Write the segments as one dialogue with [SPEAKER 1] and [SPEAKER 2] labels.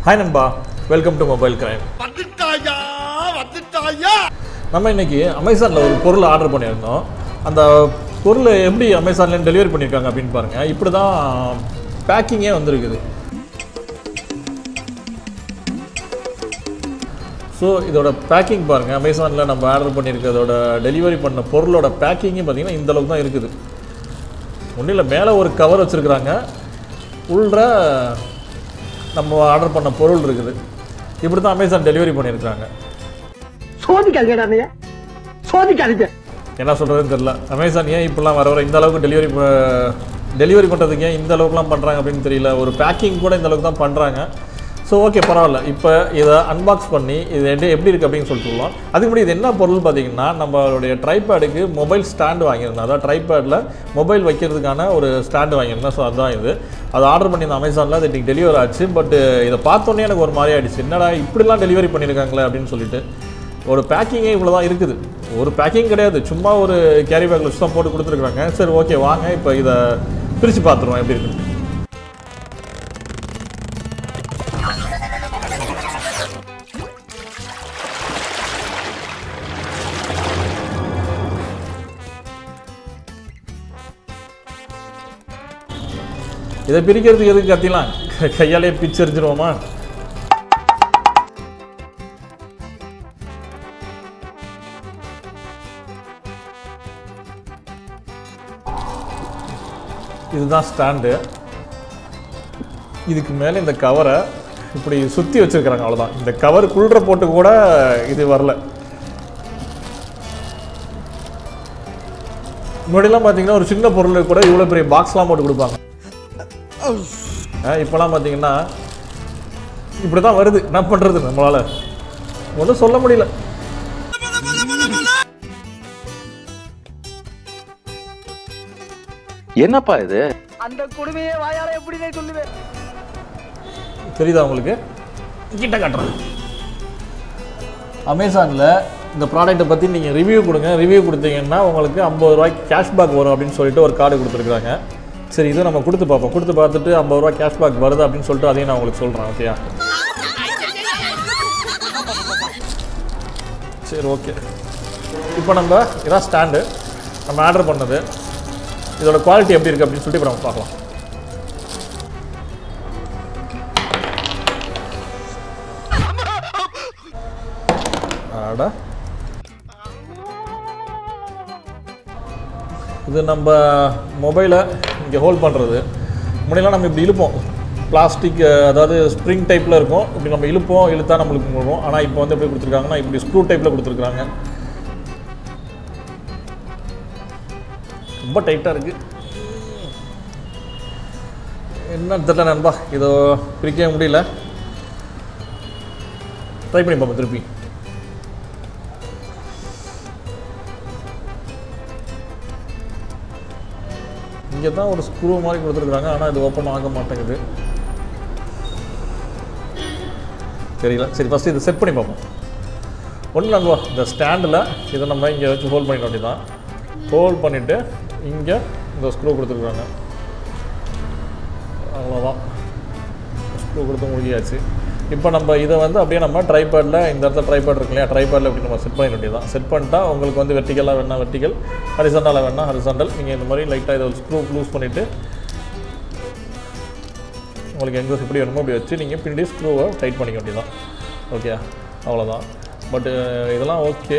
[SPEAKER 1] hi நண்பா welcome to mobile crime
[SPEAKER 2] வந்துட்டாயா வந்துட்டாயா
[SPEAKER 1] நம்ம இன்னைக்கு அமேசானில் ஒரு பொருள் ஆர்டர் பண்ணியிருந்தோம் அந்த பொருளை எப்படி அமேசான்லேருந்து டெலிவரி பண்ணியிருக்காங்க அப்படின்னு பாருங்கள் இப்படி தான் பேக்கிங்கே வந்திருக்குது ஸோ இதோட பேக்கிங் பாருங்கள் அமேசானில் நம்ம ஆர்டர் பண்ணியிருக்கிறதோட டெலிவரி பண்ண பொருளோட பேக்கிங்கே பார்த்தீங்கன்னா இந்த அளவுக்கு தான் இருக்குது ஒன்றும் இல்லை மேலே ஒரு கவர் வச்சுருக்குறாங்க உள்ள நம்ம ஆர்டர் பண்ண பொருள் இருக்குது இப்படி தான் அமேசான் டெலிவரி பண்ணியிருக்காங்க
[SPEAKER 3] சோதிக்காதீங்க அண்ணைய சோதிக்காதீங்க
[SPEAKER 1] என்ன சொல்கிறதுன்னு தெரில அமேசான் ஏன் இப்படிலாம் வர வர இந்த அளவுக்கு டெலிவரி டெலிவரி பண்ணுறதுக்கு ஏன் இந்த அளவுக்குலாம் பண்ணுறாங்க அப்படின்னு தெரியல ஒரு பேக்கிங் கூட இந்த அளவுக்கு தான் பண்ணுறாங்க ஸோ ஓகே பரவாயில்ல இப்போ இதை அன்பாக்ஸ் பண்ணி இது எப்படி எப்படி இருக்குது அப்படின்னு சொல்லிட்டு சொல்லலாம் அதுக்கு முன்னாடி இது என்ன பொருள் பார்த்தீங்கன்னா நம்மளுடைய ட்ரைபேடுக்கு மொபைல் ஸ்டாண்டு வாங்கியிருந்தேன் அதாவது ட்ரைபேடில் மொபைல் வைக்கிறதுக்கான ஒரு ஸ்டாண்டு வாங்கியிருந்தேன் ஸோ அதுதான் இது அது ஆர்டர் பண்ணியிருந்தேன் அமேசானில் அது இன்றைக்கி டெலிவரி ஆச்சு பட் இதை பார்த்தோன்னே எனக்கு ஒரு மாதிரி ஆயிடுச்சு என்னடா இப்படிலாம் டெலிவரி பண்ணியிருக்காங்களே அப்படின்னு சொல்லிட்டு ஒரு பேக்கிங்கே இவ்வளோ தான் இருக்குது ஒரு பேக்கிங் கிடையாது சும்மா ஒரு கேரி பேக்கில் வச்சு தான் போட்டு கொடுத்துருக்குறாங்க சரி ஓகே வாங்க இப்போ இதை பிரித்து பார்த்துருவோம் எப்படி இருக்குது இதை பிரிக்கிறதுக்கு எதுக்கு கத்திலாம் க- கையாலே பிச்சு எரிஞ்சிருவோமா இதுதான் ஸ்டாண்டு இதுக்கு மேலே இந்த கவரை இப்படி சுற்றி வச்சிருக்கிறாங்க அவ்வளோதான் இந்த கவர் குளிர போட்டு கூட இது வரல முன்னாடிலாம் பார்த்தீங்கன்னா ஒரு சின்ன பொருளுக்கு கூட இவ்வளோ பெரிய பாக்ஸ்லாம் போட்டு கொடுப்பாங்க ஆ, இப்போலாம் பார்த்தீங்கன்னா இப்படி தான் வருது என்ன பண்ணுறது நம்மளால் ஒன்றும் சொல்ல முடியல
[SPEAKER 4] என்னப்பா இது
[SPEAKER 3] அந்த கொடுமையை வாயால எப்படி சொல்லுவேன்
[SPEAKER 1] தெரியுதா உங்களுக்கு கிட்ட காட்டுறேன் அமேசானில் இந்த ப்ராடக்ட்டை பற்றி நீங்கள் ரிவ்யூ கொடுங்க ரிவ்யூ கொடுத்தீங்கன்னா உங்களுக்கு ஐம்பது ரூபாய்க்கு கேஷ்பேக் வரும் அப்படின்னு சொல்லிட்டு ஒரு கார்டு கொடுத்துருக்குறாங்க சரி இதை நம்ம கொடுத்து பார்ப்போம் கொடுத்து பார்த்துட்டு ஐம்பது ரூபா கேஷ்பேக் வருது அப்படின்னு சொல்லிட்டு அதையும் நான் உங்களுக்கு சொல்கிறேன் ஓகேயா சரி ஓகே இப்போ நம்ம இதான் ஸ்டாண்டு நம்ம ஆர்டர் பண்ணது இதோட குவாலிட்டி எப்படி இருக்குது அப்படின்னு சொல்லிட்டு இப்போ நம்ம பார்க்கலாம் அட இது நம்ம மொபைலை இங்கே ஹோல்ட் பண்ணுறது முன்னாடிலாம் நம்ம இப்படி இழுப்போம் பிளாஸ்டிக் அதாவது ஸ்ப்ரிங் டைப்பில் இருக்கும் இப்படி நம்ம இழுப்போம் இழுத்தா நம்மளுக்கு வரும் ஆனால் இப்போ வந்து எப்படி கொடுத்துருக்காங்கன்னா இப்படி ஸ்க்ரூ டைப்பில் கொடுத்துருக்குறாங்க ரொம்ப டைட்டாக இருக்குது என்ன தெரியல நண்பா இதோ பிரிக்கவே முடியல ட்ரை பண்ணி பார்ப்போம் திருப்பி இங்கே தான் ஒரு ஸ்க்ரூ மாதிரி கொடுத்துருக்குறாங்க ஆனால் இது ஓப்பன் ஆக மாட்டேங்குது தெரியல சரி ஃபஸ்ட்டு இதை செட் பண்ணி பார்ப்போம் ஒன்றும் நண்பா இந்த ஸ்டாண்டில் இதை நம்ம இங்கே வச்சு ஹோல்ட் பண்ணிட வேண்டியதான் ஹோல்ட் பண்ணிவிட்டு இங்கே இந்த ஸ்க்ரூ கொடுத்துருக்குறாங்க அவ்வளோதான் ஸ்க்ரூ கொடுத்து முடியாச்சு இப்போ நம்ம இதை வந்து அப்படியே நம்ம ட்ரைபேடில் இந்த இடத்துல ட்ரைபேட் இருக்கு இல்லையா ட்ரைபேடில் இப்படி நம்ம செட் பண்ண வேண்டியதான் செட் பண்ணிட்டா உங்களுக்கு வந்து வெர்டிக்கலாக வேணா வெர்டிக்கல் ஹரிசண்டாலாக வேணா ஹரிசண்டல் நீங்கள் இந்த மாதிரி லைட்டாக இதை ஸ்க்ரூ லூஸ் பண்ணிவிட்டு உங்களுக்கு எங்கே எப்படி வேணுமோ அப்படி வச்சு நீங்கள் பின்னாடி ஸ்க்ரூவை டைட் பண்ணிக்க வேண்டியதான் ஓகே அவ்வளோதான் பட்டு இதெல்லாம் ஓகே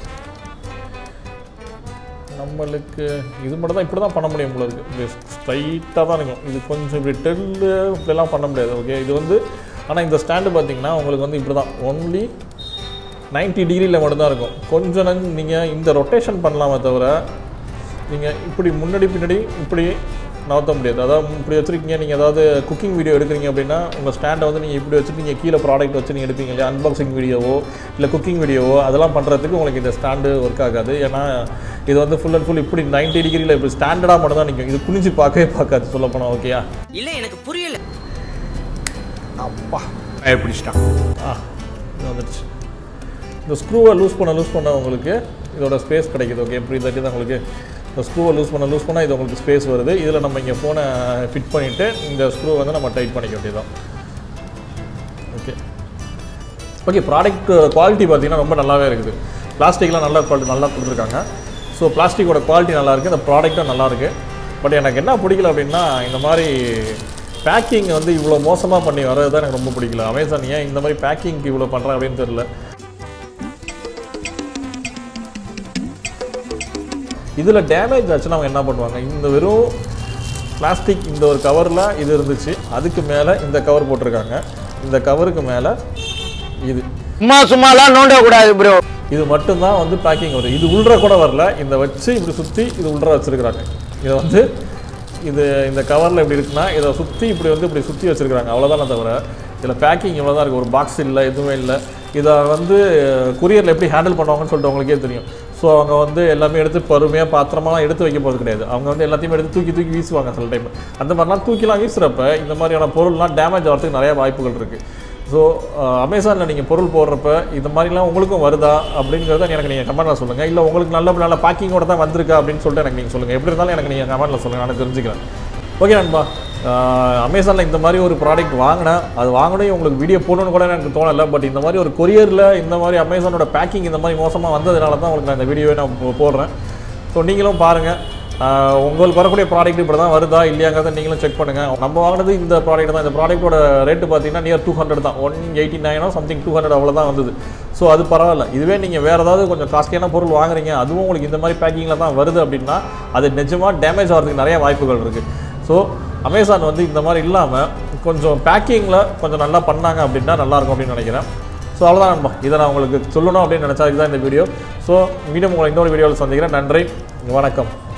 [SPEAKER 1] நம்மளுக்கு இது மட்டும் தான் இப்படி தான் பண்ண முடியும் போல இருக்குது இப்படி ஸ்ட்ரைட்டாக தான் இருக்கும் இது கொஞ்சம் இப்படி டெல்லு இப்படிலாம் பண்ண முடியாது ஓகே இது வந்து ஆனால் இந்த ஸ்டாண்டு பார்த்தீங்கன்னா உங்களுக்கு வந்து இப்படி தான் ஒன்லி 90 டிகிரியில் மட்டும்தான் இருக்கும் கொஞ்சம் நீங்கள் இந்த ரொட்டேஷன் பண்ணலாமே தவிர நீங்கள் இப்படி முன்னாடி பின்னாடி இப்படி நகர்த்த முடியாது அதாவது இப்படி வச்சுருக்கீங்க நீங்கள் ஏதாவது குக்கிங் வீடியோ எடுக்கிறீங்க அப்படின்னா உங்கள் ஸ்டாண்டை வந்து நீங்கள் இப்படி வச்சுட்டு நீங்கள் கீழே ப்ராடக்ட் வச்சு நீங்கள் எடுப்பீங்க இல்லையா அன்பாக்சிங் வீடியோவோ இல்லை குக்கிங் வீடியோவோ அதெல்லாம் பண்ணுறதுக்கு உங்களுக்கு இந்த ஸ்டாண்டு ஒர்க் ஆகாது ஏன்னா இது வந்து ஃபுல் அண்ட் ஃபுல் இப்படி 90 டிகிரியில் இப்படி ஸ்டாண்டர்டாக மட்டும் தான் நிற்கும் இது குனிஞ்சு பார்க்கவே பார்க்காது சொல்லப் போனால் ஓகேயா
[SPEAKER 5] இல்ல எனக்கு புரியல
[SPEAKER 1] அப்பா
[SPEAKER 2] பயப்பிடிச்சிட்டான்
[SPEAKER 1] ஆ இது வந்துடுச்சு இந்த ஸ்க்ரூவை லூஸ் பண்ண லூஸ் பண்ண உங்களுக்கு இதோட ஸ்பேஸ் கிடைக்குது ஓகே இப்படி தட்டி தான் உங்களுக்கு இந்த ஸ்க்ரூவை லூஸ் பண்ண லூஸ் பண்ணால் இது உங்களுக்கு ஸ்பேஸ் வருது இதில் நம்ம இங்கே ஃபோனை ஃபிட் பண்ணிவிட்டு இந்த ஸ்க்ரூ வந்து நம்ம டைட் பண்ணிக்க வேண்டியதான் ஓகே ஓகே ப்ராடக்ட் குவாலிட்டி பார்த்தீங்கன்னா ரொம்ப நல்லாவே இருக்குது பிளாஸ்டிக்லாம் நல்லா குவாலிட்டி நல்லா கொடுத்துருக்காங்க ஸோ பிளாஸ்டிக்கோட குவாலிட்டி நல்லா இருக்குது இந்த ப்ராடக்ட்டும் நல்லா இருக்கு பட் எனக்கு என்ன பிடிக்கல அப்படின்னா இந்த மாதிரி பேக்கிங் வந்து இவ்வளோ மோசமாக பண்ணி வர்றது தான் எனக்கு ரொம்ப பிடிக்கல அமேசான் ஏன் இந்த மாதிரி பேக்கிங்க்கு இவ்வளோ பண்ணுறாங்க அப்படின்னு தெரியல இதில் டேமேஜ் ஆச்சுன்னா அவங்க என்ன பண்ணுவாங்க இந்த வெறும் பிளாஸ்டிக் இந்த ஒரு கவரில் இது இருந்துச்சு அதுக்கு மேலே இந்த கவர் போட்டிருக்காங்க இந்த கவருக்கு மேலே இது
[SPEAKER 3] சும்மா சும்மாலாம் நோண்ட கூடாது ப்ரோ
[SPEAKER 1] இது மட்டும்தான் வந்து பேக்கிங் வருது இது உள்ற கூட வரல இந்த வச்சு இப்படி சுற்றி இது உள்ற வச்சிருக்கிறாங்க இதை வந்து இது இந்த கவரில் இப்படி இருக்குன்னா இதை சுற்றி இப்படி வந்து இப்படி சுற்றி வச்சிருக்கிறாங்க அவ்வளோதானே தவிர இதில் பேக்கிங் இவ்வளோ தான் இருக்குது ஒரு பாக்ஸ் இல்லை எதுவுமே இல்லை இதை வந்து குரியரில் எப்படி ஹேண்டில் பண்ணுவாங்கன்னு சொல்லிட்டு உங்களுக்கே தெரியும் ஸோ அவங்க வந்து எல்லாமே எடுத்து பொறுமையாக பாத்திரமாலாம் எடுத்து வைக்க போகிறது கிடையாது அவங்க வந்து எல்லாத்தையுமே எடுத்து தூக்கி தூக்கி வீசுவாங்க சில டைம் அந்த மாதிரிலாம் தூக்கிலாம் வீசுகிறப்ப இந்த மாதிரியான பொருள்லாம் டேமேஜ் ஆகிறதுக்கு நிறைய வாய்ப்புகள் இருக்குது ஸோ அமேசானில் நீங்கள் பொருள் போடுறப்ப இந்த மாதிரிலாம் உங்களுக்கும் வருதா அப்படிங்கிறத எனக்கு நீங்கள் கமெண்ட்டில் சொல்லுங்கள் இல்லை உங்களுக்கு நல்ல நல்ல பேக்கிங்கோட தான் வந்திருக்கா அப்படின்னு சொல்லிட்டு எனக்கு நீங்கள் சொல்லுங்கள் எப்படி இருந்தாலும் எனக்கு நீங்கள் கமெண்ட்டில் சொல்லுங்கள் நான் தெரிஞ்சுக்கிறேன் ஓகே நண்பா அமேசானில் இந்த மாதிரி ஒரு ப்ராடக்ட் வாங்கினேன் அது வாங்கணும் உங்களுக்கு வீடியோ போடணும்னு கூட எனக்கு தோணலை பட் இந்த மாதிரி ஒரு கொரியரில் இந்த மாதிரி அமேசானோட பேக்கிங் இந்த மாதிரி மோசமாக வந்ததுனால தான் உங்களுக்கு நான் இந்த வீடியோவை நான் போ- போடுறேன் ஸோ நீங்களும் பாருங்கள் ஆஹ் உங்களுக்கு வரக்கூடிய ப்ராடக்ட் இப்படி தான் வருதா இல்லையாங்கிறத நீங்களும் செக் பண்ணுங்கள் நம்ம வாங்கினது இந்த ப்ராடக்ட் தான் இந்த ப்ராடக்ட்டோட ரேட்டு பார்த்தீங்கன்னா நியர் டூ ஹண்ட்ரட் தான் one eighty nine or something two hundred அவ்வளோ தான் வந்தது ஸோ அது பரவாயில்ல இதுவே நீங்கள் வேறு ஏதாவது கொஞ்சம் காஸ்ட்லியான பொருள் வாங்குறீங்க அதுவும் உங்களுக்கு இந்த மாதிரி பேக்கிங்கில் தான் வருது அப்படின்னா அது நிஜமாக டேமேஜ் ஆகிறதுக்கு நிறைய வாய்ப்புகள் இருக்குது ஸோ அமேசான் வந்து இந்த மாதிரி இல்லாமல் கொஞ்சம் பேக்கிங்கில் கொஞ்சம் நல்லா பண்ணாங்க அப்படின்னா நல்லாயிருக்கும் அப்படின்னு நினைக்கிறேன் ஸோ அவ்வளோதான் நண்பா இதை நான் உங்களுக்கு சொல்லணும் அப்படின்னு நினச்சா இதுதான் இந்த வீடியோ ஸோ மீண்டும் உங்களை இன்னொரு வீடியோவில் சந்திக்கிறேன் நன்றி வணக்கம்